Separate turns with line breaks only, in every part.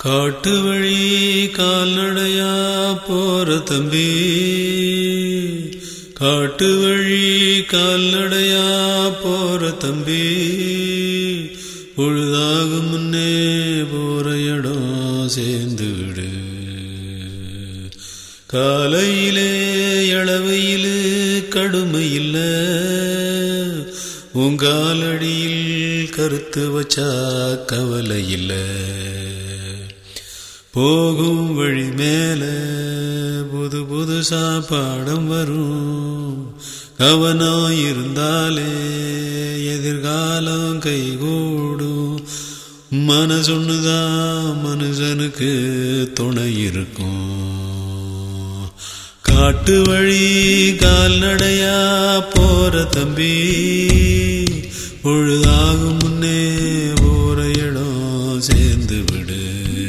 காட்டு வழி கால்நடையா போற தம்பி காட்டு வழி கால்நடையா போற தம்பி பொழுதாகும் முன்னே போற இடம் சேர்ந்து விடு காலையிலே இளவையிலு கடுமை இல்ல உங்காலடியில் கருத்து வச்சா கவலை இல்ல போகும் வழி மேல புது புதுசா பாடம் வரும் கவனம் இருந்தாலே எதிர்காலம் கைகூடும் மனசொன்னுதான் மனுஷனுக்கு துணை இருக்கும் காட்டு வழி கால்நடையா போற தம்பி பொழுதாகும் முன்னே போற இடம் சேர்ந்து விடு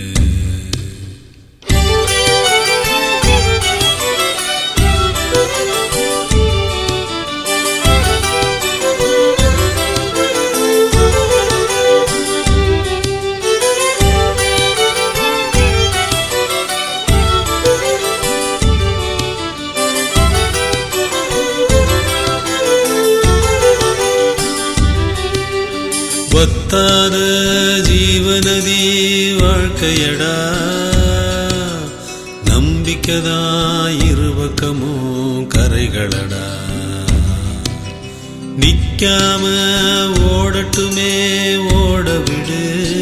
ஒத்தாத ஜீவநதி வாழ்க்கையடா நம்பிக்கைதான் இருபக்கமும் கரைகளடா நிக்காம ஓடட்டுமே ஓட விடு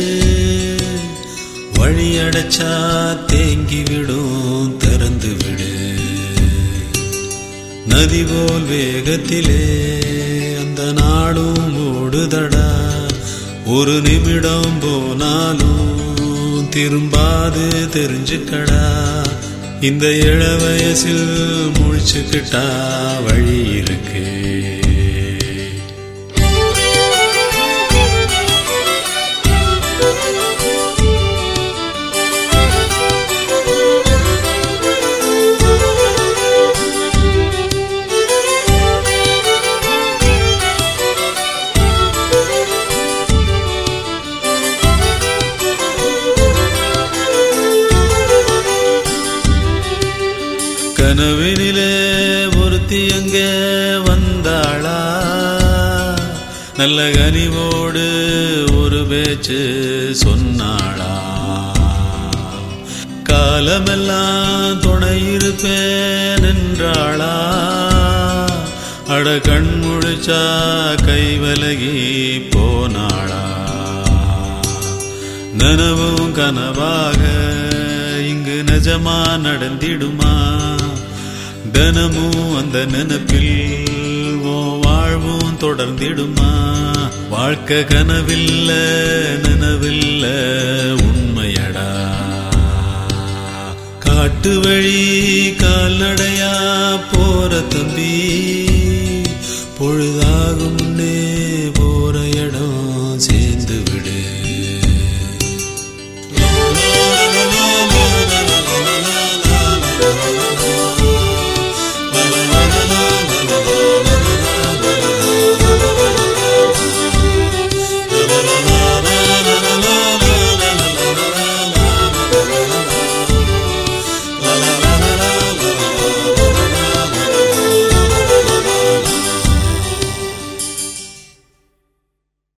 வழி அடைச்சா தேங்கி விடும் திறந்து விடு நதி போல் வேகத்திலே அந்த நாடும் ஓடுதடா ஒரு நிமிடம் போனாலும் திரும்பாது தெரிஞ்சுக்கடா இந்த இள வயசில் முழிச்சுக்கிட்டா வழி இருக்கு கனவினிலே ஒருத்தி அங்க வந்தாளா நல்ல கனிவோடு ஒரு பேச்சு சொன்னாளா காலமெல்லாம் துணை இருப்பேன் என்றாளா அட கண் முழிச்சா கை விலகி போனாளா நனவும் கனவாக இங்கு நிஜமா நடந்திடுமா தினமும் அந்த நினப்பில் ஓ வாழ்வும் தொடர்ந்திடுமா வாழ்க்கை கனவில்ல நினவில்ல உண்மையடா காட்டு வழி கால்நடையா போற தம்பி